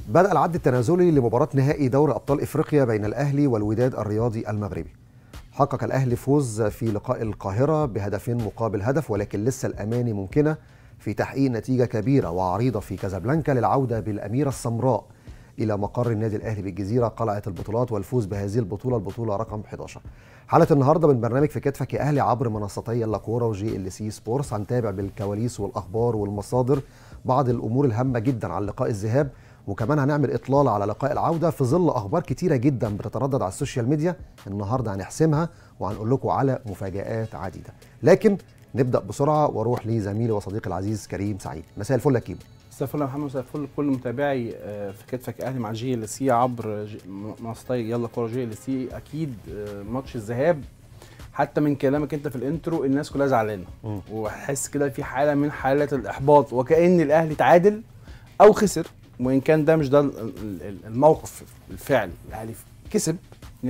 بدأ العد التنازلي لمباراة نهائي دوري أبطال إفريقيا بين الأهلي والوداد الرياضي المغربي حقق الأهلي فوز في لقاء القاهرة بهدفين مقابل هدف ولكن لسه الأماني ممكنة في تحقيق نتيجة كبيرة وعريضة في كازابلانكا للعودة بالأميرة السمراء إلى مقر النادي الأهلي بالجزيرة قلعة البطولات والفوز بهذه البطولة البطولة رقم 11 حلقة النهاردة من برنامج في كتفك يا أهلي عبر منصتي يلا كورة وجي ال سي سبورتس هنتابع بالكواليس والأخبار والمصادر بعض الأمور الهامة جدا عن لقاء الذهاب وكمان هنعمل اطلاله على لقاء العوده في ظل اخبار كتيره جدا بتتردد على السوشيال ميديا النهارده هنحسمها وهنقول لكم على مفاجات عديده لكن نبدا بسرعه واروح لزميلي وصديقي العزيز كريم سعيد مساء الفل يا كيمو مساء الفل يا محمد مساء الفل لكل متابعي آه، في كتفك اهلي مع جي ال سي عبر جي- منصتي يلا كوره جي ال سي اكيد آه، ماتش الذهاب حتى من كلامك انت في الانترو الناس كلها زعلانه مم. وحس كده في حاله من حالات الاحباط وكان الاهلي تعادل او خسر وان كان ده مش ده ال- ال- ال- الموقف الفعلي الاهلي كسب 2-1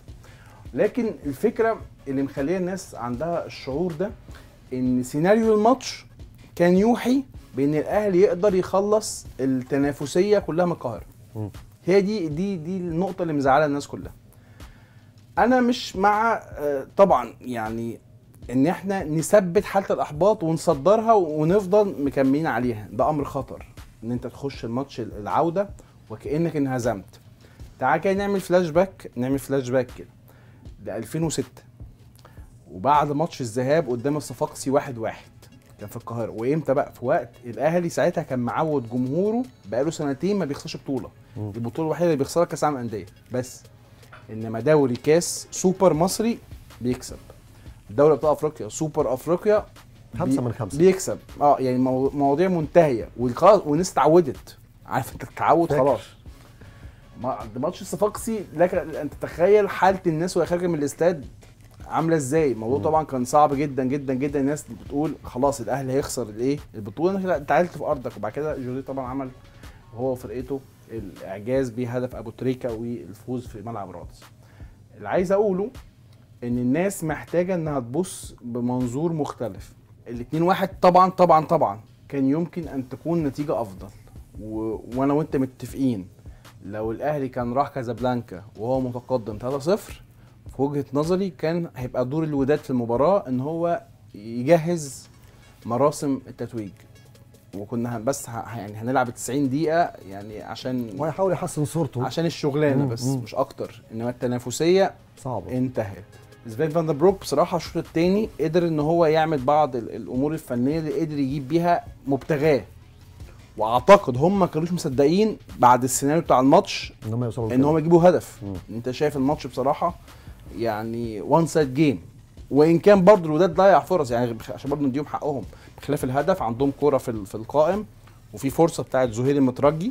لكن الفكره اللي مخليه الناس عندها الشعور ده ان سيناريو الماتش كان يوحي بان الاهلي يقدر يخلص التنافسيه كلها من القاهره مم. هي دي دي دي النقطه اللي مزعله الناس كلها انا مش مع آه، طبعا يعني ان احنا نثبت حاله الاحباط ونصدرها ونفضل مكملين عليها ده امر خطر ان انت تخش الماتش العوده وكانك انهزمت تعال كده نعمل فلاش باك نعمل فلاش باك كده ل 2006 وبعد ماتش الذهاب قدام الصفاقسي واحد واحد كان في القاهره وامتى بقى في وقت الاهلي ساعتها كان معود جمهوره بقاله سنتين ما بيخسرش بطوله مم. البطوله الوحيده اللي بيخسرها كاس العالم للانديه بس انما دوري كاس سوبر مصري بيكسب دوري ابطال افريقيا سوبر افريقيا خمسة بي- من خمسة. بيكسب اه يعني مو- مواضيع منتهيه وخلاص والناس اتعودت عارف انت التعود فاكر. خلاص ما عند ماتش الصفاقسي لك ان تتخيل حاله الناس وهي خارجه من الاستاد عامله ازاي الموضوع مم. طبعا كان صعب جدا جدا جدا الناس بتقول خلاص الاهلي هيخسر الايه البطوله لا، انت تعادلت في ارضك وبعد كده جوري طبعا عمل هو وفرقته الاعجاز بهدف ابو تريكه والفوز في ملعب رادس اللي عايز اقوله ان الناس محتاجه انها تبص بمنظور مختلف الاتنين واحد طبعا طبعا طبعا كان يمكن ان تكون نتيجه افضل و... وانا وانت متفقين لو الاهلي كان راح كازابلانكا وهو متقدم 3-0 في وجهه نظري كان هيبقى دور الوداد في المباراه ان هو يجهز مراسم التتويج وكنا هن- بس ه... يعني هنلعب 90 دقيقه يعني عشان وهيحاول يحسن صورته عشان الشغلانه مم، بس مم. مش اكتر انما التنافسيه صعبة انتهت سفين فان der بروك بصراحه الشوط الثاني قدر ان هو يعمل بعض ال- الامور الفنيه اللي قدر يجيب بيها مبتغاه واعتقد هم ما كانوش مصدقين بعد السيناريو بتاع الماتش ان هم يوصلوا ان لكده. هم يجيبوا هدف مم. انت شايف الماتش بصراحه يعني وان سايد جيم وان كان برضه الوداد ضيع فرص يعني بخ- عشان برضه نديهم حقهم بخلاف الهدف عندهم كوره في ال- في القائم وفي فرصه بتاعت زهير المترجي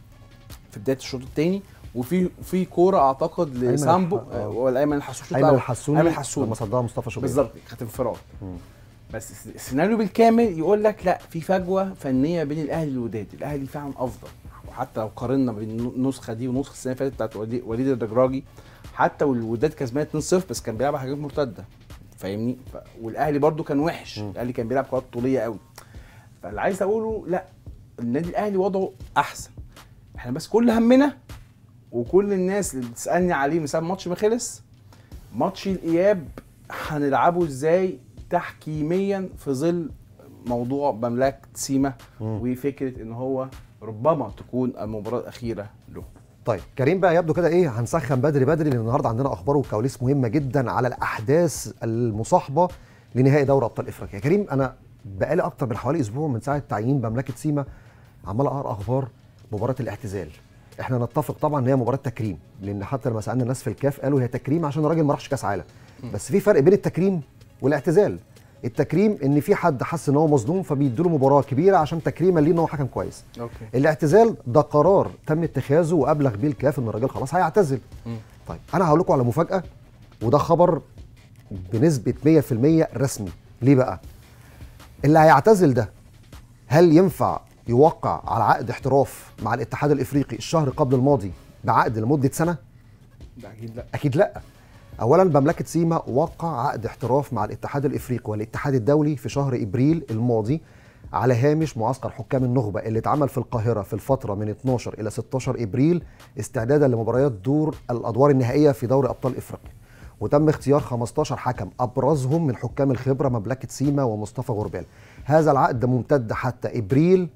في بدايه الشوط الثاني وفي في كوره اعتقد أيمن لسامبو الح- آه. ولا ايمن الحسوشي ايمن الحسوني ايمن الحسوني لما صدها مصطفى شوبير بالظبط كانت انفراد مم. بس الس- السيناريو بالكامل يقول لك لا في فجوه فنيه بين الاهلي والوداد الاهلي فعلا افضل وحتى لو قارنا بين النسخه دي ونسخه السنه اللي فاتت بتاعت وليد وليد الدجراجي حتى والوداد كسبان 2-0 بس كان بيلعب حاجات مرتده فاهمني ف... والاهلي برده كان وحش مم. الاهلي كان بيلعب كرات طوليه قوي فاللي عايز اقوله لا النادي الاهلي وضعه احسن احنا بس كل همنا وكل الناس اللي بتسالني عليه من ساعه الماتش ما خلص ماتش الاياب هنلعبه ازاي تحكيميا في ظل موضوع مملكه سيما مم. وفكره ان هو ربما تكون المباراه الاخيره له طيب كريم بقى يبدو كده ايه هنسخن بدري بدري لان النهارده عندنا اخبار وكواليس مهمه جدا على الاحداث المصاحبه لنهائي دوري ابطال افريقيا كريم انا بقالي اكتر من حوالي اسبوع من ساعه تعيين مملكه سيما عمال اقرا اخبار مباراه الاعتزال احنا نتفق طبعا ان هي مباراه تكريم لان حتى لما سالنا الناس في الكاف قالوا هي تكريم عشان الراجل ما راحش كاس عالم بس في فرق بين التكريم والاعتزال التكريم ان في حد حس ان هو مظلوم فبيديله مباراه كبيره عشان تكريما ليه ان هو حكم كويس اوكي الاعتزال ده قرار تم اتخاذه وابلغ بيه الكاف ان الراجل خلاص هيعتزل مم. طيب انا هقول لكم على مفاجاه وده خبر بنسبه 100% رسمي ليه بقى اللي هيعتزل ده هل ينفع يوقع على عقد احتراف مع الاتحاد الافريقي الشهر قبل الماضي بعقد لمده سنه ده اكيد لا اكيد لا اولا مملكه سيما وقع عقد احتراف مع الاتحاد الافريقي والاتحاد الدولي في شهر ابريل الماضي على هامش معسكر حكام النخبه اللي اتعمل في القاهره في الفتره من 12 الى 16 ابريل استعدادا لمباريات دور الادوار النهائيه في دوري ابطال افريقيا وتم اختيار 15 حكم ابرزهم من حكام الخبره مملكه سيما ومصطفى غربال هذا العقد ممتد حتى ابريل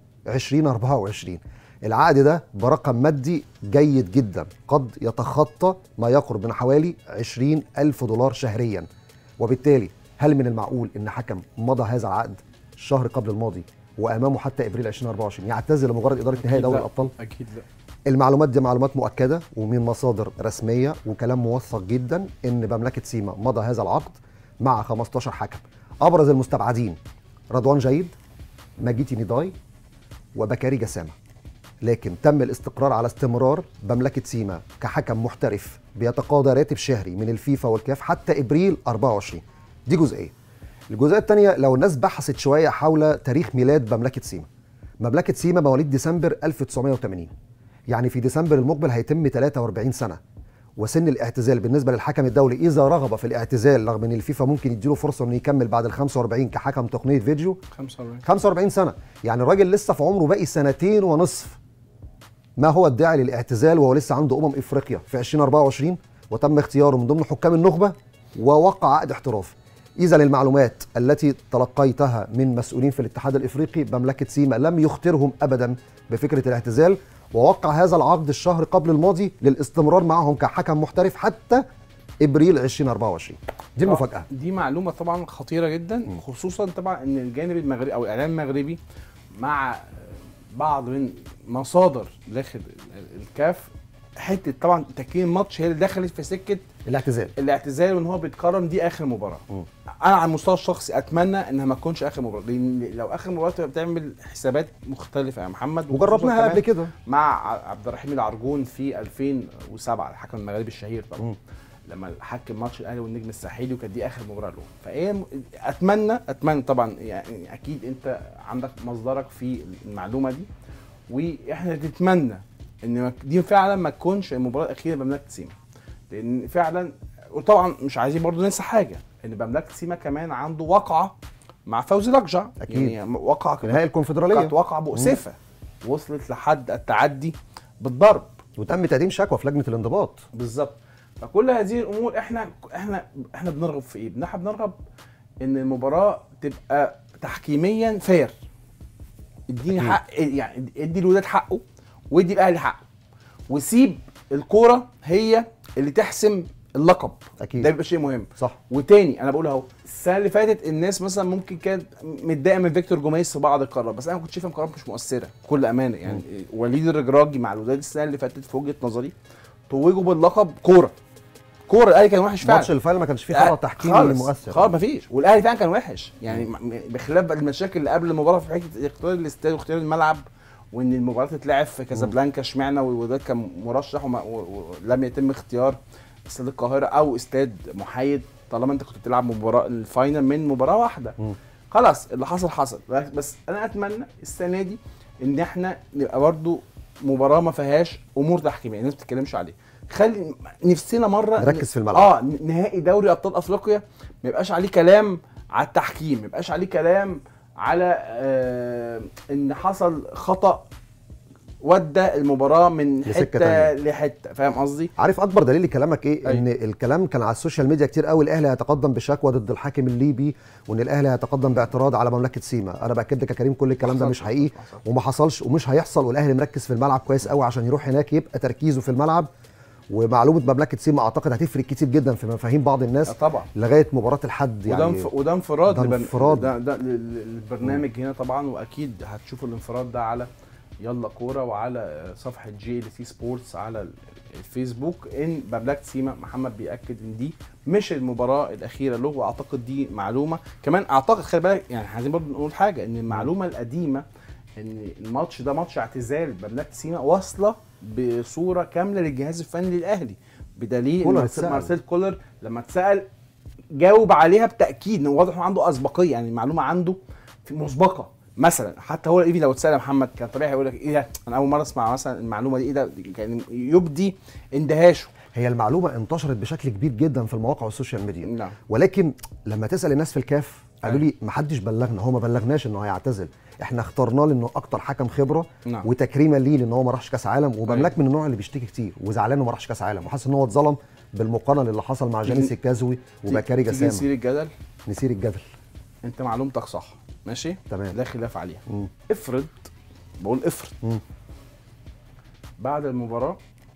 2024 العقد ده برقم مادي جيد جدا قد يتخطى ما يقرب من حوالي 20 ألف دولار شهريا وبالتالي هل من المعقول ان حكم مضى هذا العقد الشهر قبل الماضي وامامه حتى ابريل 2024 يعتزل لمجرد اداره نهائي أكيد دوري لا. الابطال اكيد لا المعلومات دي معلومات مؤكده ومن مصادر رسميه وكلام موثق جدا ان مملكه سيما مضى هذا العقد مع 15 حكم ابرز المستبعدين رضوان جيد ماجيتي نيداي وبكاري جسامه لكن تم الاستقرار على استمرار مملكه سيما كحكم محترف بيتقاضى راتب شهري من الفيفا والكاف حتى ابريل 24 دي جزئيه الجزئيه الثانيه لو الناس بحثت شويه حول تاريخ ميلاد مملكه سيما مملكه سيما مواليد ديسمبر 1980 يعني في ديسمبر المقبل هيتم 43 سنه وسن الاعتزال بالنسبه للحكم الدولي اذا رغب في الاعتزال رغم ان الفيفا ممكن يديله فرصه انه يكمل بعد ال 45 كحكم تقنيه فيديو 45 45 سنه يعني الراجل لسه في عمره باقي سنتين ونصف ما هو الداعي للاعتزال وهو لسه عنده امم افريقيا في 2024 وتم اختياره من ضمن حكام النخبه ووقع عقد احتراف اذا المعلومات التي تلقيتها من مسؤولين في الاتحاد الافريقي مملكه سيما لم يخترهم ابدا بفكره الاعتزال ووقع هذا العقد الشهر قبل الماضي للاستمرار معهم كحكم محترف حتى ابريل 2024 دي المفاجاه دي معلومه طبعا خطيره جدا خصوصا طبعا ان الجانب المغربي او الاعلام المغربي مع بعض من مصادر داخل الكاف حته طبعا تكوين الماتش هي اللي دخلت في سكه الاعتزال الاعتزال وان هو بيتكرم دي اخر مباراه مم. انا على المستوى الشخصي اتمنى انها ما تكونش اخر مباراه لان لو اخر مباراه تبقى بتعمل حسابات مختلفه يا محمد وجربناها وخصوصاً قبل كمان كده مع عبد الرحيم العرجون في 2007 الحكم المغربي الشهير طبعا مم. لما حكم ماتش الاهلي والنجم الساحلي وكانت دي اخر مباراه له فايه م- اتمنى اتمنى طبعا يعني اكيد انت عندك مصدرك في المعلومه دي واحنا نتمنى ان ما- دي فعلا ما تكونش المباراه الاخيره بمملكه سيما لان فعلا وطبعا مش عايزين برضو ننسى حاجه ان مملكه سيما كمان عنده واقعه مع فوزي لقجع أكيد. يعني واقعه في نهائي الكونفدراليه كانت واقعه مؤسفه وصلت لحد التعدي بالضرب وتم تقديم شكوى في لجنه الانضباط بالظبط فكل هذه الامور احنا احنا احنا بنرغب في ايه؟ احنا بنرغب ان المباراه تبقى تحكيميا فير اديني أكيد. حق يعني ادي الوداد حقه وادي الاهلي حقه وسيب الكوره هي اللي تحسم اللقب اكيد ده بيبقى شيء مهم صح وتاني انا بقول اهو السنه اللي فاتت الناس مثلا ممكن كانت متضايقه من فيكتور جوميز في بعض القرارات بس انا كنت شايفها قرارات مش مؤثره بكل امانه يعني وليد الرجراجي مع الوداد السنه اللي فاتت في وجهه نظري توجوا باللقب كوره كوره الاهلي كان وحش فعلا ماتش الفاينل ما كانش فيه قرار تحكيمي خالص مؤثر خالص مفيش والاهلي فعلا كان وحش يعني م- بخلاف المشاكل اللي قبل المباراه في حته اختيار الاستاد واختيار الملعب وان المباراه تتلعب في كازابلانكا اشمعنى والوداد كان مرشح وما- و- ولم يتم اختيار استاد القاهره او استاد محايد طالما انت كنت بتلعب مباراه الفاينل من مباراه واحده مم. خلاص اللي حصل حصل بس- بس انا اتمنى السنه دي ان احنا نبقى برضو مباراه ما فيهاش امور تحكيميه الناس ما بتتكلمش عليه خلي نفسنا مره نركز في الملعب. اه نهائي دوري ابطال افريقيا ما يبقاش عليه كلام على التحكيم ما يبقاش عليه كلام على آه ان حصل خطا ودى المباراه من لسكة حته تانية. لحته فاهم قصدي عارف اكبر دليل لكلامك ايه أيوة. ان الكلام كان على السوشيال ميديا كتير قوي الاهلي هيتقدم بشكوى ضد الحاكم الليبي وان الاهلي هيتقدم باعتراض على مملكه سيما انا باكد لك يا كريم كل الكلام ده ما مش حصلش، حقيقي ما حصلش. وما حصلش ومش هيحصل والاهلي مركز في الملعب كويس قوي عشان يروح هناك يبقى تركيزه في الملعب ومعلومه مملكه سيما اعتقد هتفرق كتير جدا في مفاهيم بعض آه الناس طبعا لغايه مباراه الحد وده يعني انف... وده انفراد ده لبن- انفراد. ده, ده لل- للبرنامج هنا طبعا واكيد هتشوفوا الانفراد ده على يلا كوره وعلى صفحه جي ال سي سبورتس على ال- الفيسبوك ان مملكه سيما محمد بياكد ان دي مش المباراه الاخيره له واعتقد دي معلومه كمان اعتقد خلي بالك يعني عايزين برضه نقول حاجه ان المعلومه القديمه ان الماتش ده ماتش اعتزال مملكه سيما واصله بصوره كامله للجهاز الفني للاهلي بدليل كولر إن اتسأل. مارسيل كولر لما اتسال جاوب عليها بتاكيد إنه واضح انه عنده اسبقيه يعني المعلومه عنده في مسبقه مثلا حتى هو ايفي لو اتسال يا محمد كان طبيعي هيقول لك ايه ده انا اول مره اسمع مثلا المعلومه دي ايه ده كان يبدي اندهاشه هي المعلومه انتشرت بشكل كبير جدا في المواقع والسوشيال ميديا نعم ولكن لما تسال الناس في الكاف قالوا أيوة. لي ما حدش بلغنا هو ما بلغناش انه هيعتزل احنا اخترناه لانه اكتر حكم خبره نعم وتكريما ليه لان هو ما راحش كاس عالم وبملاك من النوع اللي بيشتكي كتير وزعلان انه ما راحش كاس عالم وحاسس ان هو اتظلم بالمقارنه اللي حصل مع جانيس الكازوي وبكاري تيجي جسام نسير الجدل نسير الجدل انت معلومتك صح ماشي تمام. لا خلاف عليها مم. افرض بقول افرض مم. بعد المباراه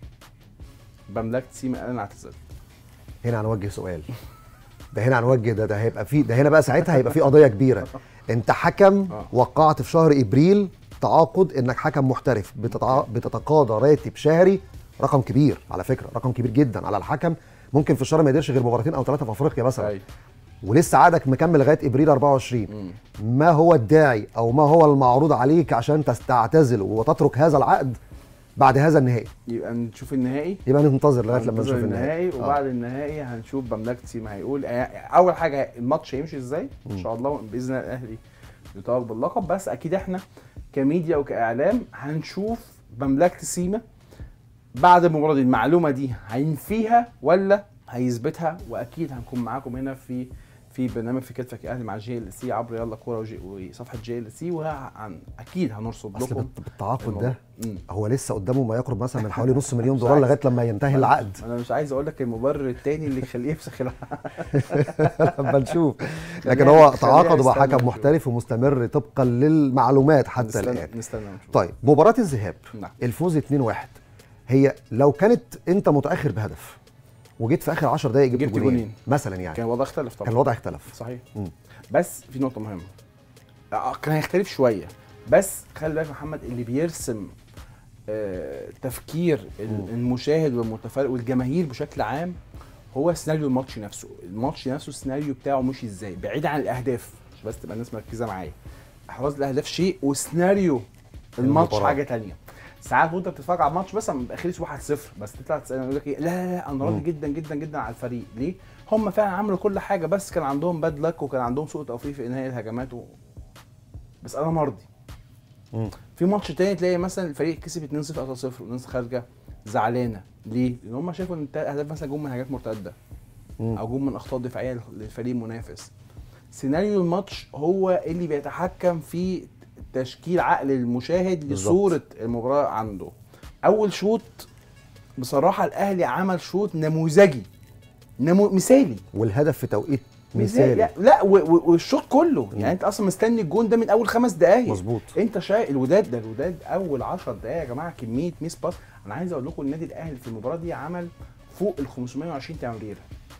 بملاك سيما قال انا اعتذرت هنا هنوجه سؤال ده هنا هنوجه ده ده هيبقى في ده هنا بقى ساعتها هيبقى في قضيه كبيره انت حكم آه. وقعت في شهر ابريل تعاقد انك حكم محترف بتتع... بتتقاضى راتب شهري رقم كبير على فكره رقم كبير جدا على الحكم ممكن في الشهر ما يقدرش غير مباراتين او ثلاثه في افريقيا مثلا أيوة. ولسه عقدك مكمل لغايه ابريل 24 مم. ما هو الداعي او ما هو المعروض عليك عشان تستعتزل وتترك هذا العقد بعد هذا النهائي يبقى نشوف النهائي يبقى ننتظر لغايه لما هننتظر نشوف النهائي آه. وبعد النهائي هنشوف بملاك سيما هيقول اول حاجه الماتش هيمشي ازاي ان شاء الله باذن الله الاهلي يتوج باللقب بس اكيد احنا كميديا وكاعلام هنشوف مملكه سيما بعد المباراه دي المعلومه دي هينفيها ولا هيثبتها واكيد هنكون معاكم هنا في في برنامج في كتفك يا اهلي مع جي ال سي عبر يلا كوره وجي- وصفحه جي ال سي واكيد هنرصد اصل لكم بالت- بالتعاقد الموضوع. ده مم. هو لسه قدامه ما يقرب مثلا من حوالي نص مليون مش دولار عايز. لغايه لما ينتهي العقد انا مش عايز اقول لك المبرر التاني اللي يخليه يفسخ العقد لما نشوف لكن خليها- هو خليها تعاقد مع نستنى حكم نشوف. محترف ومستمر طبقا للمعلومات حتى نستنى الان نستنى ونشوف طيب مباراه الذهاب نعم. الفوز 2-1 هي لو كانت انت متاخر بهدف وجيت في اخر 10 دقائق جبت, جبت جولين جولين. مثلا يعني كان الوضع اختلف كان طبعا الوضع اختلف صحيح مم. بس في نقطه مهمه آه، كان هيختلف شويه بس خلي بالك يا محمد اللي بيرسم آه، تفكير ال- مم. المشاهد والمتفرج والجماهير بشكل عام هو سيناريو الماتش نفسه الماتش نفسه السيناريو بتاعه مشي ازاي بعيد عن الاهداف عشان بس تبقى الناس مركزه معايا احراز الاهداف شيء وسيناريو الماتش المباراة. حاجه تانية ساعات وانت بتتفرج على الماتش مثلا بيبقى خلص 1-0 بس تطلع تسالني يقول لك ايه لا لا لا انا راضي مم. جدا جدا جدا على الفريق ليه؟ هم فعلا عملوا كل حاجه بس كان عندهم باد لك وكان عندهم سوء توفيق في انهاء الهجمات و... بس انا مرضي مم. في ماتش تاني تلاقي مثلا الفريق كسب 2-0 او 3-0 والناس خارجه زعلانه ليه؟ لان هم شافوا ان التا- اهداف مثلا جم من هجمات مرتده مم. او جم من اخطاء دفاعيه للفريق المنافس سيناريو الماتش هو اللي بيتحكم في تشكيل عقل المشاهد بالظبط. لصوره المباراه عنده اول شوط بصراحه الاهلي عمل شوط نموذجي نمو مثالي والهدف في توقيت مثالي مثالي لا و- و- والشوط كله مم. يعني انت اصلا مستني الجون ده من اول خمس دقائق مظبوط انت شايف الوداد ده الوداد اول 10 دقائق يا جماعه كميه ميس باس انا عايز اقول لكم النادي الاهلي في المباراه دي عمل فوق ال 520 تمريره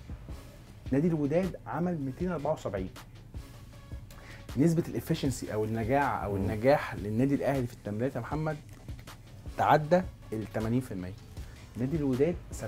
نادي الوداد عمل 274 نسبة الافشنسي او النجاعة او مم. النجاح للنادي الاهلي في التمريرات يا محمد تعدى ال 80% نادي الوداد 70%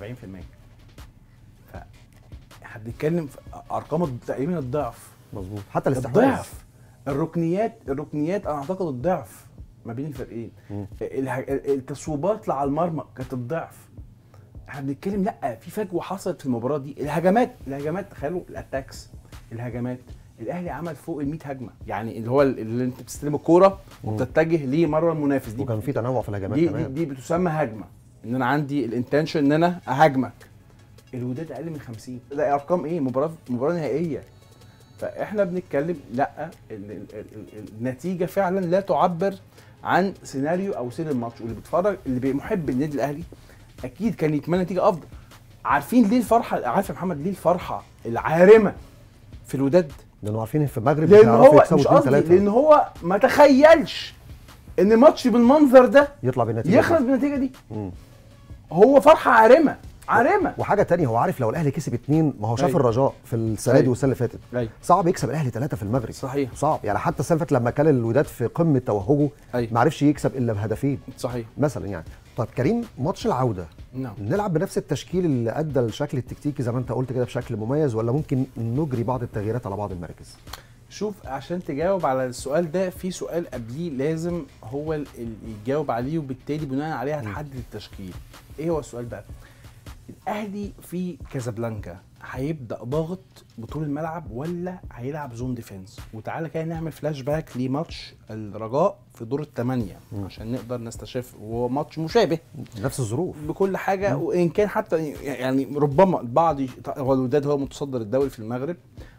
ف احنا بنتكلم في ارقام تقريبا الضعف مظبوط حتى الاستحواذ الضعف الركنيات الركنيات انا اعتقد الضعف ما بين الفريقين مم. اله- التصويبات على المرمى كانت الضعف احنا بنتكلم لا في فجوه حصلت في المباراه دي الهجمات الهجمات تخيلوا الاتاكس الهجمات الاهلي عمل فوق ال 100 هجمه يعني اللي هو اللي انت بتستلم الكوره مم. وبتتجه لمرمى المنافس دي وكان في تنوع في الهجمات دي, دي كمان دي بتسمى هجمه ان انا عندي الانتنشن ان انا اهاجمك الوداد اقل من 50 ده ارقام ايه مباراه مباراه نهائيه فاحنا بنتكلم لا ال- ال- ال- النتيجه فعلا لا تعبر عن سيناريو او سير الماتش واللي بيتفرج اللي بي- محب النادي الاهلي اكيد كان يتمنى نتيجه افضل عارفين ليه الفرحه عارف يا محمد ليه الفرحه العارمه في الوداد لانه عارفين إن في المغرب لان بيعرفوا هو يكسبوا مش 2 قصدي 3 لان هو ما تخيلش ان ماتش بالمنظر ده يطلع بالنتيجه يخلص دي. بالنتيجه دي مم. هو فرحه عارمه عارمه وحاجه تانية هو عارف لو الاهلي كسب اتنين ما هو شاف أيوة. الرجاء في السنه دي أيوة. والسنه اللي فاتت ايوه صعب يكسب الاهلي ثلاثه في المغرب صحيح صعب يعني حتى السنه اللي فاتت لما كان الوداد في قمه توهجه ايوه ما عرفش يكسب الا بهدفين صحيح مثلا يعني طيب كريم ماتش العوده نعم نلعب بنفس التشكيل اللي ادى الشكل التكتيكي زي ما انت قلت كده بشكل مميز ولا ممكن نجري بعض التغييرات على بعض المراكز شوف عشان تجاوب على السؤال ده في سؤال قبليه لازم هو ال- اللي يجاوب عليه وبالتالي بناء عليه هتحدد التشكيل ايه هو السؤال ده الاهلي في كازابلانكا هيبدا ضاغط بطول الملعب ولا هيلعب زون ديفense وتعالى كده نعمل فلاش باك لماتش الرجاء في دور الثمانيه مم. عشان نقدر نستشف وهو ماتش مشابه نفس الظروف بكل حاجه وان كان حتى يعني ربما البعض يش- هو الوداد هو متصدر الدوري في المغرب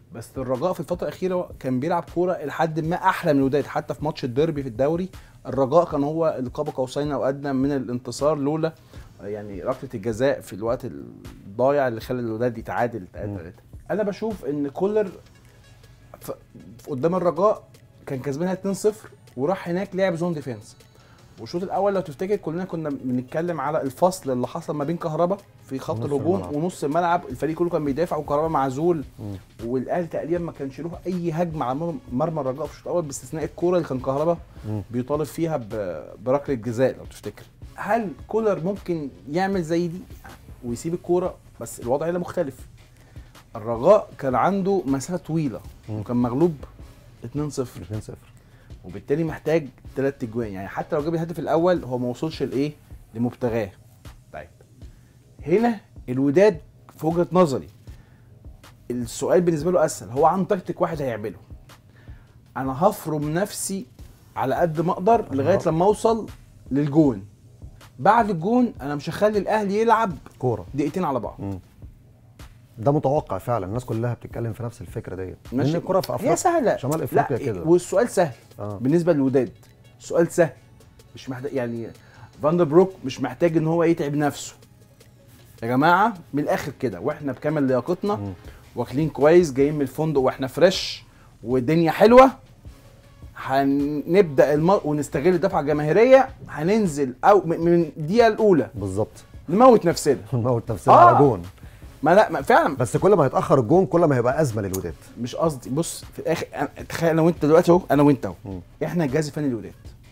بس الرجاء في الفتره الاخيره كان بيلعب كوره لحد ما احلى من الوداد حتى في ماتش الديربي في الدوري الرجاء كان هو اللي قاب قوسين او ادنى من الانتصار لولا يعني ركله الجزاء في الوقت الضايع اللي خلى الوداد يتعادل 3 3 انا بشوف ان كولر ف- قدام الرجاء كان كسبانها 2-0 وراح هناك لعب زون ديفense والشوط الاول لو تفتكر كلنا كنا بنتكلم على الفصل اللي حصل ما بين كهربا في خط ونص الهجوم الملعب. ونص الملعب الفريق كله كان بيدافع وكهربا معزول مم. والاهلي تقريبا ما كانش له اي هجمه على مر- مرمى الرجاء في الشوط الاول باستثناء الكوره اللي كان كهربا مم. بيطالب فيها ب- بركله جزاء لو تفتكر هل كولر ممكن يعمل زي دي ويسيب الكوره بس الوضع هنا مختلف الرجاء كان عنده مسافه طويله مم. وكان مغلوب 2-0 2-0 وبالتالي محتاج ثلاث اجوان يعني حتى لو جاب الهدف الاول هو ما وصلش لايه لمبتغاه طيب هنا الوداد في وجهه نظري السؤال بالنسبه له اسهل هو عنده تكتيك واحد هيعمله انا هفرم نفسي على قد ما اقدر لغايه أها. لما اوصل للجون بعد الجون انا مش هخلي الاهلي يلعب كوره دقيقتين على بعض مم. ده متوقع فعلا الناس كلها بتتكلم في نفس الفكره ديت ماشي. لان الكره في افريقيا هي سهله شمال افريقيا لا كده والسؤال سهل آه. بالنسبه للوداد سؤال سهل مش محتاج يعني فاندر بروك مش محتاج ان هو يتعب نفسه يا جماعه من الاخر كده واحنا بكامل لياقتنا مم. واكلين كويس جايين من الفندق واحنا فريش والدنيا حلوه هنبدا الم... ونستغل الدفعه الجماهيريه هننزل او م- من الدقيقه الاولى بالظبط نموت نفسنا نموت نفسنا آه. على جون ما لا ما فعلا بس كل ما يتاخر الجون كل ما هيبقى ازمه للوداد مش قصدي بص في الاخر أنا- تخيل انا وانت دلوقتي اهو انا وانت اهو مم. احنا الجهاز الفني للوداد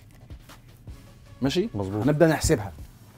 ماشي مظبوط. هنبدا نحسبها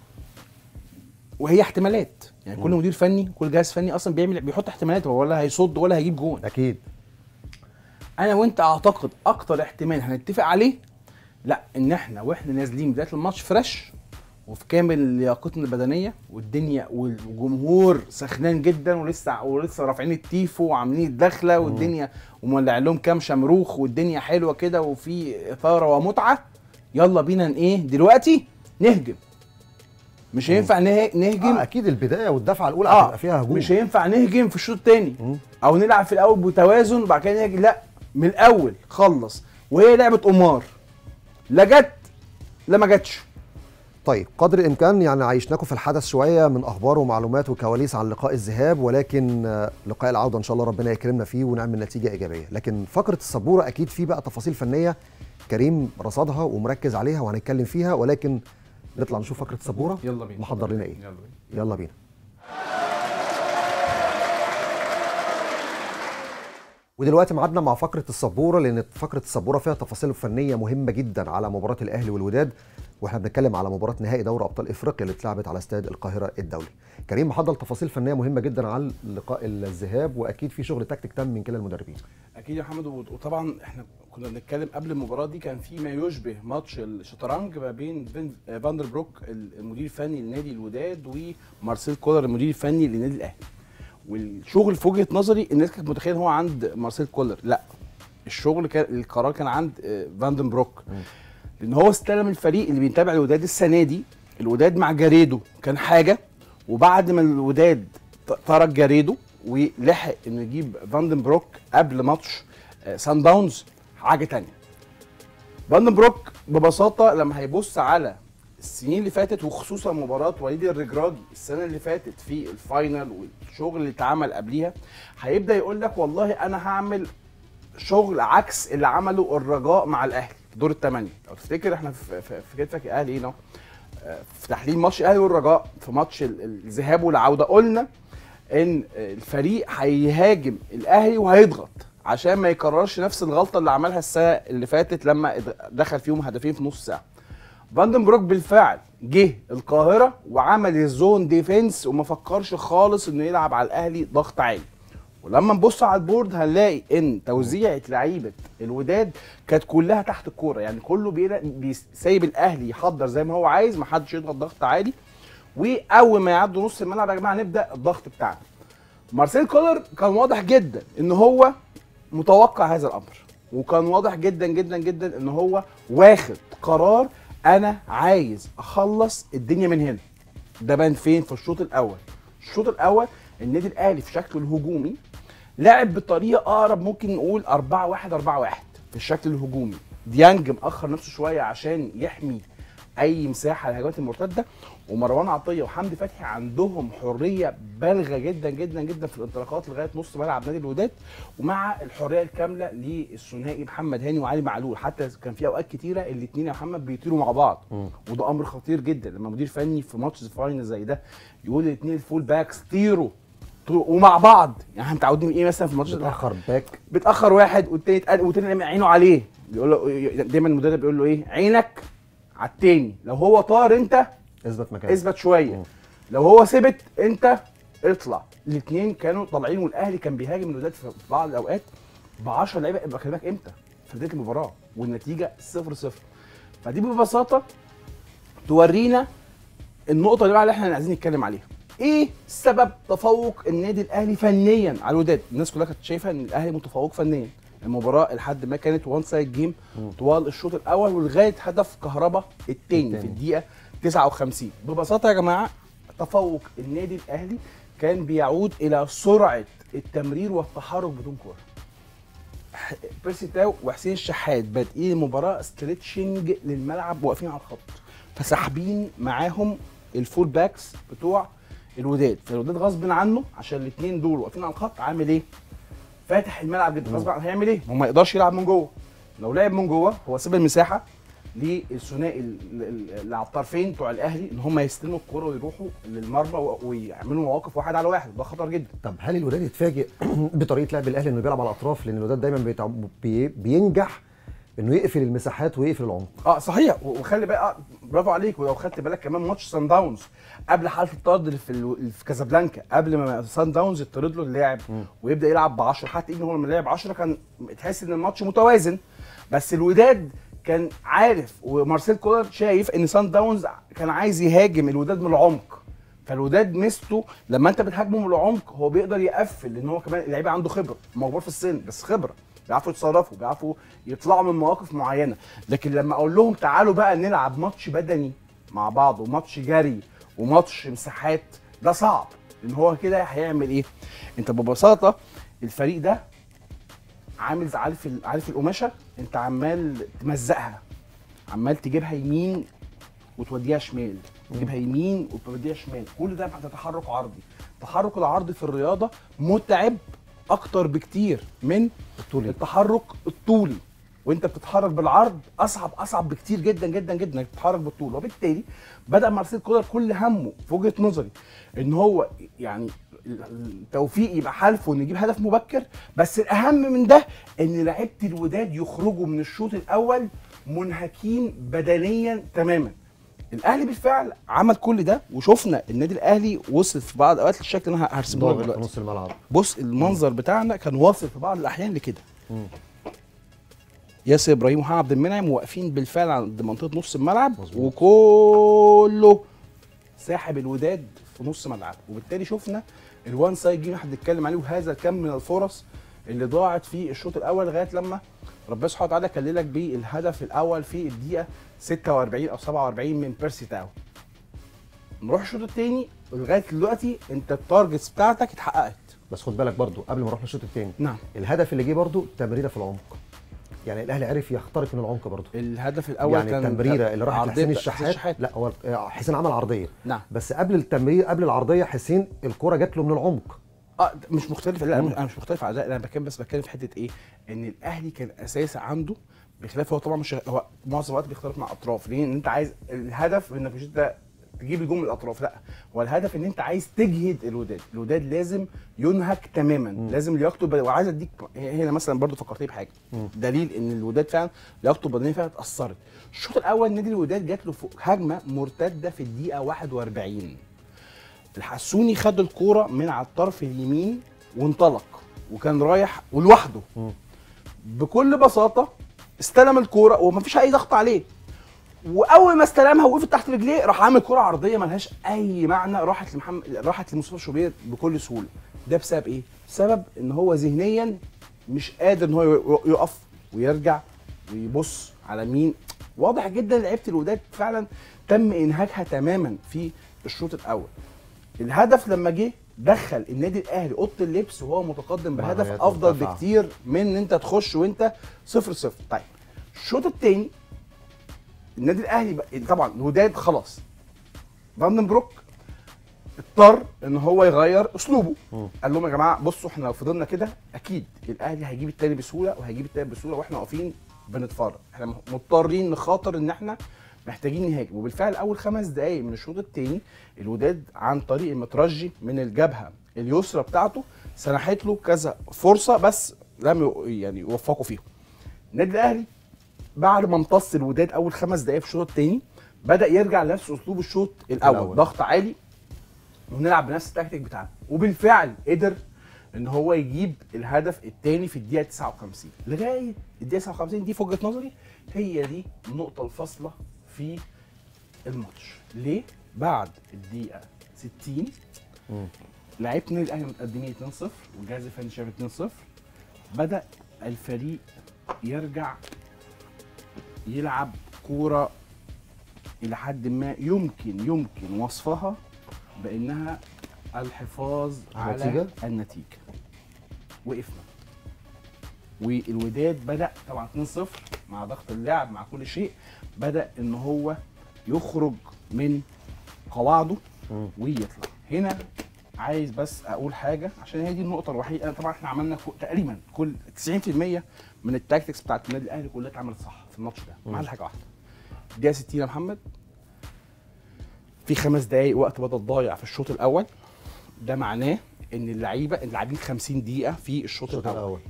وهي احتمالات يعني كل مدير فني كل جهاز فني اصلا بيعمل بيحط احتمالات هو ولا هيصد ولا هيجيب جون اكيد انا وانت اعتقد اكتر احتمال هنتفق عليه لا ان احنا واحنا نازلين بدايه الماتش فريش وفي كامل لياقتنا البدنيه والدنيا والجمهور سخنان جدا ولسه ولسه رافعين التيفو وعاملين الدخله والدنيا ومولع لهم كام شمروخ والدنيا حلوه كده وفي اثاره ومتعه يلا بينا ن- ايه دلوقتي نهجم مش هينفع نه- نهجم آه اكيد البدايه والدفعه الاولى اه هتبقى فيها هجوم مش هينفع نهجم في الشوط الثاني مم. او نلعب في الاول بتوازن وبعد كده نهجم لا من الاول خلص وهي لعبه قمار لا جت لا ما جاتش طيب قدر الامكان يعني عيشناكم في الحدث شويه من اخبار ومعلومات وكواليس عن لقاء الذهاب ولكن آه، لقاء العوده ان شاء الله ربنا يكرمنا فيه ونعمل نتيجه ايجابيه لكن فقره السبوره اكيد في بقى تفاصيل فنيه كريم رصدها ومركز عليها وهنتكلم فيها ولكن نطلع نشوف فقره السبوره يلا بينا محضر لنا ايه يلا بينا يلا بينا ودلوقتي ميعادنا مع فقره السبوره لان فقره السبوره فيها تفاصيل فنيه مهمه جدا على مباراه الاهلي والوداد واحنا بنتكلم على مباراه نهائي دوري ابطال افريقيا اللي اتلعبت على استاد القاهره الدولي. كريم محضر تفاصيل فنيه مهمه جدا على لقاء الذهاب واكيد في شغل تكتيك تام من كلا المدربين. اكيد يا محمد وطبعا احنا كنا بنتكلم قبل المباراه دي كان في ما يشبه ماتش الشطرنج ما بين فين- فاندر بروك المدير الفني لنادي الوداد ومارسيل كولر المدير الفني للنادي الاهلي والشغل في وجهه نظري الناس كانت متخيله ان هو عند مارسيل كولر لا الشغل كان القرار كان عند آه، فاندن بروك لان هو استلم الفريق اللي بيتابع الوداد السنه دي الوداد مع جاريدو كان حاجه وبعد ما الوداد ت- ترك جاريدو ولحق انه يجيب فاندن بروك قبل ماتش آه، سان داونز حاجه تانية فاندن بروك ببساطه لما هيبص على السنين اللي فاتت وخصوصا مباراه وليد الرجراجي السنه اللي فاتت في الفاينل والشغل اللي اتعمل قبليها هيبدا يقول لك والله انا هعمل شغل عكس اللي عمله الرجاء مع الاهلي في دور الثمانيه لو تفتكر احنا في في في كتفك الاهلي هنا آه، في تحليل ماتش الاهلي والرجاء في ماتش ال- الذهاب والعوده قلنا ان الفريق هيهاجم الاهلي وهيضغط عشان ما يكررش نفس الغلطه اللي عملها السنه اللي فاتت لما دخل فيهم هدفين في نص ساعه فاندن بروك بالفعل جه القاهره وعمل الزون ديفenس وما فكرش خالص انه يلعب على الاهلي ضغط عالي ولما نبص على البورد هنلاقي ان توزيعه لعيبه الوداد كانت كلها تحت الكوره يعني كله بيلا- بيسيب الاهلي يحضر زي ما هو عايز ما حدش يضغط ضغط عالي واول ما يعدوا نص الملعب يا جماعه نبدا الضغط بتاعنا مارسيل كولر كان واضح جدا ان هو متوقع هذا الامر وكان واضح جدا جدا جدا ان هو واخد قرار انا عايز اخلص الدنيا من هنا ده بان فين في الشوط الاول الشوط الاول النادي الاهلي في شكله الهجومي لعب بطريقه اقرب ممكن نقول 4 1 4 1 في الشكل الهجومي ديانج مأخر نفسه شويه عشان يحمي اي مساحه للهجمات المرتده ومروان عطيه وحمدي فتحي عندهم حريه بالغه جدا جدا جدا في الانطلاقات لغايه نص ملعب نادي الوداد ومع الحريه الكامله للثنائي محمد هاني وعلي معلول حتى كان في اوقات كتيره الاثنين يا محمد بيطيروا مع بعض مم. وده امر خطير جدا لما مدير فني في ماتش فاينل زي ده يقول للاثنين الفول باكس طيروا طيروا ومع بعض يعني احنا متعودين ايه مثلا في الماتش ده بتاخر باك بتاخر واحد والتاني اتقل والتاني عينه عليه بيقول له دايما المدرب بيقول له ايه عينك على التاني لو هو طار انت اثبت مكانك اثبت شويه مم. لو هو ثبت انت اطلع الاثنين كانوا طالعين والاهلي كان بيهاجم الوداد في بعض الاوقات ب 10 لعيبه يبقى خلي بالك امتى في بدايه المباراه والنتيجه 0 0 فدي ببساطه تورينا النقطه اللي بقى اللي احنا عايزين نتكلم عليها ايه سبب تفوق النادي الاهلي فنيا على الوداد الناس كلها كانت شايفه ان الاهلي متفوق فنيا المباراه لحد ما كانت وان سايد جيم مم. طوال الشوط الاول ولغايه هدف كهربا التاني التاني. في الدقيقه 59 ببساطه يا جماعه تفوق النادي الاهلي كان بيعود الى سرعه التمرير والتحرك بدون كره ح- بيرسي تاو وحسين الشحات بادئين المباراه ستريتشنج للملعب واقفين على الخط فساحبين معاهم الفول باكس بتوع الوداد فالوداد غصب عنه عشان الاثنين دول واقفين على الخط عامل ايه؟ فاتح الملعب جدا غصب عنه هيعمل ايه؟ هو ما يقدرش يلعب من جوه لو لعب من جوه هو ساب المساحه للثنائي ال- ال- اللي على الطرفين بتوع الاهلي ان هم يستلموا الكوره ويروحوا للمرمى و- ويعملوا مواقف واحد على واحد ده خطر جدا طب هل الوداد يتفاجئ بطريقه لعب الاهلي انه بيلعب على الاطراف لان الوداد دايما بيتع... بي... بينجح انه يقفل المساحات ويقفل العمق اه صحيح و- وخلي بقى آه، برافو عليك ولو خدت بالك كمان ماتش سان داونز قبل حاله الطرد اللي في ال... اللي في كازابلانكا قبل ما سان داونز يطرد له اللاعب ويبدا يلعب ب 10 حتى ان هو لما لعب 10 كان تحس ان الماتش متوازن بس الوداد كان عارف ومارسيل كولر شايف ان سان داونز كان عايز يهاجم الوداد من العمق فالوداد ميزته لما انت بتهاجمه من العمق هو بيقدر يقفل لان هو كمان اللعيبه عنده خبره موجود في السن بس خبره بيعرفوا يتصرفوا بيعرفوا يطلعوا من مواقف معينه لكن لما اقول لهم تعالوا بقى نلعب ماتش بدني مع بعض وماتش جري وماتش مساحات ده صعب ان هو كده هيعمل ايه انت ببساطه الفريق ده عامل زي- عارف ال- عارف القماشه انت عمال تمزقها عمال تجيبها يمين وتوديها شمال تجيبها يمين وتوديها شمال كل ده بعد تحرك عرضي التحرك العرضي في الرياضه متعب اكتر بكتير من الطولي التحرك الطولي وانت بتتحرك بالعرض اصعب اصعب بكتير جدا جدا جدا انك تتحرك بالطول وبالتالي بدا مارسيل كولر كل همه في وجهه نظري ان هو يعني التوفيق يبقى حالفه انه يجيب هدف مبكر بس الاهم من ده ان لعيبه الوداد يخرجوا من الشوط الاول منهكين بدنيا تماما الاهلي بالفعل عمل كل ده وشفنا النادي الاهلي وصل في بعض الاوقات للشكل اللي انا هرسمه لك ضاغط في دلوقتي نص الملعب بص المنظر بتاعنا كان واصل في بعض الاحيان لكده مم. ياسر ابراهيم ومحمد عبد المنعم واقفين بالفعل عند منطقه نص الملعب مظبوط. وكله ساحب الوداد في نص ملعب وبالتالي شفنا الوان سايد جيم احنا بنتكلم عليه وهذا الكم من الفرص اللي ضاعت في الشوط الاول لغايه لما ربنا سبحانه وتعالى كللك بالهدف الاول في الدقيقه 46 او 47 من بيرسي تاو نروح الشوط الثاني لغايه دلوقتي انت التارجتس بتاعتك اتحققت بس خد بالك برضو قبل ما نروح للشوط الثاني نعم الهدف اللي جه برضو تمريره في العمق يعني الاهلي عرف يخترق من العمق برضو الهدف الاول يعني كان التمريره اللي راحت عرضية لحسين بتاع الشحات لا هو حسين عمل عرضيه نعم بس قبل التمرير قبل العرضيه حسين الكره جات له من العمق اه مش مختلف لا مم. انا مش مختلف على ده انا بتكلم بس بتكلم في حته ايه ان الاهلي كان اساسا عنده بخلاف هو طبعا مش هو معظم الوقت بيختلف مع اطراف ليه ان انت عايز الهدف انك مش انت تجيب الجون من الاطراف لا هو الهدف ان انت عايز تجهد الوداد الوداد لازم ينهك تماما مم. لازم لياقته البدنية- وعايز اديك هنا مثلا برضو فكرتني بحاجه مم. دليل ان الوداد فعلا لياقته البدنيه فعلا اتاثرت الشوط الاول نادي الوداد جات له فوق هجمه مرتده في الدقيقه 41 الحسوني خد الكوره من على الطرف اليمين وانطلق وكان رايح ولوحده مم. بكل بساطه استلم الكوره ومفيش اي ضغط عليه واول ما استلمها وقفت تحت رجليه راح عامل كره عرضيه ملهاش اي معنى راحت لمحمد راحت لمصطفى شوبير بكل سهوله ده بسبب ايه بسبب ان هو ذهنيا مش قادر ان هو يقف ويرجع ويبص على مين واضح جدا لعيبه الوداد فعلا تم انهاكها تماما في الشوط الاول الهدف لما جه دخل النادي الاهلي اوضه اللبس وهو متقدم بهدف معنويات افضل مرتفعة. بكتير من ان انت تخش وانت صفر صفر طيب الشوط الثاني النادي الاهلي بقى طبعا الوداد خلاص فاندنبروك اضطر ان هو يغير اسلوبه مم. قال لهم يا جماعه بصوا احنا لو فضلنا كده اكيد الاهلي هيجيب التاني بسهوله وهيجيب التاني بسهوله واحنا واقفين بنتفرج احنا مضطرين نخاطر ان احنا محتاجين نهاجم وبالفعل اول خمس دقائق من الشوط الثاني الوداد عن طريق المترجي من الجبهه اليسرى بتاعته سنحت له كذا فرصه بس لم يو- يعني يوفقوا فيهم النادي الاهلي بعد ما امتص الوداد اول خمس دقائق في الشوط الثاني بدا يرجع لنفس اسلوب الشوط الاول, الأول. ضغط عالي ونلعب بنفس التكتيك بتاعنا وبالفعل قدر ان هو يجيب الهدف الثاني في الدقيقه 59 لغايه الدقيقه 59 دي في وجهه نظري هي دي النقطه الفاصله في الماتش ليه بعد الدقيقه 60 مم. لعيبه النادي الاهلي متقدمين 2-0 والجهاز الفني شايف 2-0 بدا الفريق يرجع يلعب كوره الى حد ما يمكن يمكن وصفها بانها الحفاظ على النتيجة؟ النتيجه وقفنا والوداد بدا طبعا 2-0 مع ضغط اللعب مع كل شيء بدا ان هو يخرج من قواعده مم. ويطلع هنا عايز بس اقول حاجه عشان هي دي النقطه الوحيده أنا طبعا احنا عملنا كو- تقريبا كل 90% من التاكتكس بتاعت النادي الاهلي كلها اتعملت صح في الماتش ده ما مم. عدا حاجه واحده الدقيقه 60 يا محمد في خمس دقايق وقت بدل ضايع في الشوط الاول ده معناه ان اللعيبه اللاعبين 50 دقيقه في الشوط الشوط الاول الاول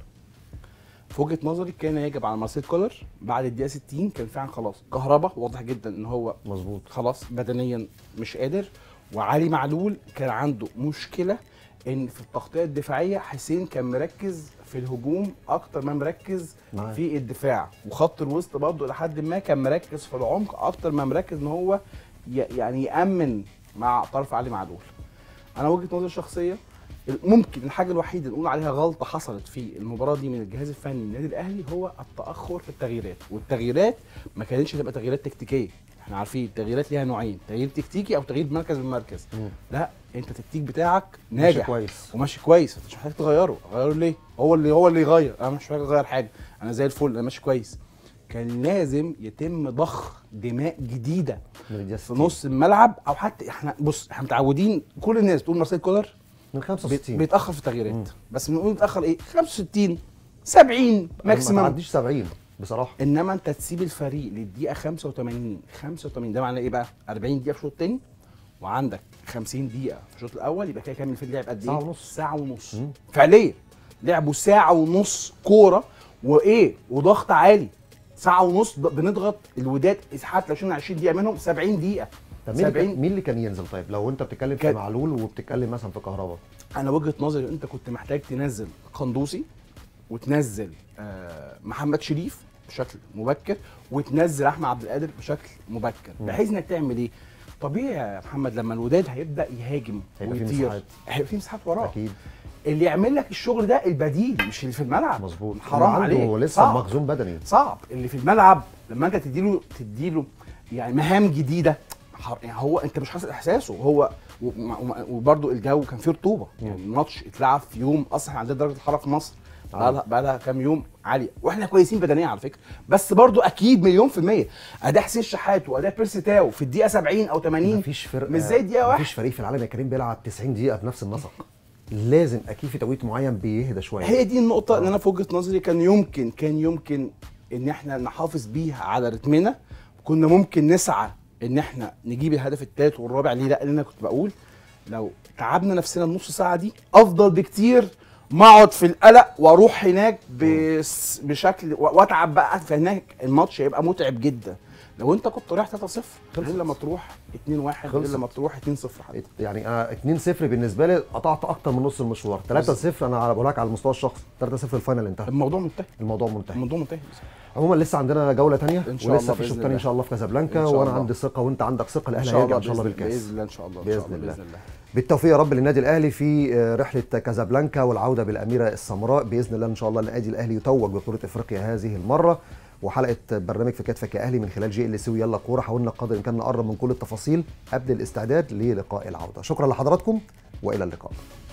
في وجهه نظري كان يجب على مارسيل كولر بعد الدقيقه 60 كان فعلا خلاص كهربا واضح جدا ان هو مظبوط خلاص بدنيا مش قادر وعلي معلول كان عنده مشكله ان في التغطيه الدفاعيه حسين كان مركز في الهجوم اكتر ما مركز معاك. في الدفاع وخط الوسط برضه لحد ما كان مركز في العمق اكتر ما مركز ان هو ي- يعني يامن مع طرف علي معلول انا وجهه نظري الشخصيه ممكن الحاجه الوحيده اللي نقول عليها غلطه حصلت في المباراه دي من الجهاز الفني للنادي الاهلي هو التاخر في التغييرات والتغييرات ما كانتش هتبقى تغييرات تكتيكيه احنا عارفين التغييرات ليها نوعين تغيير تكتيكي او تغيير مركز من مركز مم. لا انت التكتيك بتاعك ماشي ناجح كويس وماشي كويس انت مش محتاج تغيره غيره ليه هو اللي هو اللي يغير انا مش محتاج اغير حاجه انا زي الفل انا ماشي كويس كان لازم يتم ضخ دماء جديده من الدقيقة في 60. نص الملعب او حتى احنا بص احنا متعودين كل الناس بتقول مارسيل كولر من بيت- 65 بيتاخر في التغييرات مم. بس بنقول متاخر ايه 65 70 ما ماكسيمم تعديش 70 بصراحه انما انت تسيب الفريق للدقيقه 85 85 ده معناه ايه بقى 40 دقيقه في الشوط الثاني وعندك 50 دقيقه في الشوط الاول يبقى كده كامل في اللعب قد ايه ساعة ونص. ساعه ونص مم. فعليا لعبوا ساعه ونص كوره وايه وضغط عالي ساعه ونص ض- بنضغط الوداد حتى لو شلنا 20 دقيقه منهم 70 دقيقه طب مين اللي 70 كان- مين اللي كان ينزل طيب لو انت بتتكلم في كان- معلول وبتتكلم مثلا في كهربا انا وجهه نظري ان انت كنت محتاج تنزل قندوسي وتنزل آه، محمد شريف بشكل مبكر وتنزل احمد عبد القادر بشكل مبكر مم. بحيث انك تعمل ايه طبيعي يا محمد لما الوداد هيبدا يهاجم هيبقى في ويطير مساحات. هيبقى في مساحات وراه اكيد اللي يعمل لك الشغل ده البديل مش اللي في الملعب مظبوط حرام عنده عليك لسه صعب. مخزون بدني صعب اللي في الملعب لما انت تديله تديله يعني مهام جديده حر- يعني هو انت مش حاسس احساسه هو وبرده الجو كان فيه رطوبه مم. يعني الماتش اتلعب في يوم اصلا إحنا عندنا درجه الحراره في مصر آه. بقى لها بقى لها كام يوم عاليه واحنا كويسين بدنيا على فكره بس برضو اكيد مليون في الميه اداء حسين شحات واداء بيرسي تاو في الدقيقه 70 او 80 مفيش فرقه مش زي الدقيقه واحد مفيش فريق في العالم يا كريم بيلعب 90 دقيقه بنفس النسق لازم اكيد في توقيت معين بيهدى شويه هي دي النقطة اللي أنا في وجهة نظري كان يمكن كان يمكن إن إحنا نحافظ بيها على رتمنا كنا ممكن نسعى إن إحنا نجيب الهدف الثالث والرابع ليه؟ لا لأن أنا كنت بقول لو تعبنا نفسنا النص ساعة دي أفضل بكتير ما أقعد في القلق وأروح هناك بس بشكل و- وأتعب بقى فهناك الماتش هيبقى متعب جدا لو أنت كنت رايح 3-0 غير لما تروح 2-1 غير خلصت. لما تروح 2-0 حتى يعني انا 2-0 بالنسبه لي قطعت اكتر من نص المشوار 3-0 انا على بقول لك على المستوى الشخصي 3-0 الفاينل انتهى الموضوع منتهي الموضوع منتهي الموضوع منتهي عموما لسه عندنا جوله تانية إن شاء ولسه الله في شوط بإذن تاني ان الله. شاء الله في كازابلانكا إن شاء وانا الله. عندي ثقه وانت عندك ثقه ان الاهلي شاء هيرجع الله ان شاء الله بإذن- بالكاس باذن الله ان شاء الله إن بإذن شاء الله الله. باذن الله بالتوفيق يا رب للنادي الاهلي في آه، رحله كازابلانكا والعوده بالاميره السمراء باذن الله ان شاء الله النادي الاهلي يتوج ببطوله افريقيا هذه المره وحلقه برنامج في كتفك يا اهلي من خلال جي ال سي ويلا كوره حاولنا قدر الامكان نقرب من كل التفاصيل قبل الاستعداد للقاء العوده شكرا لحضراتكم والى اللقاء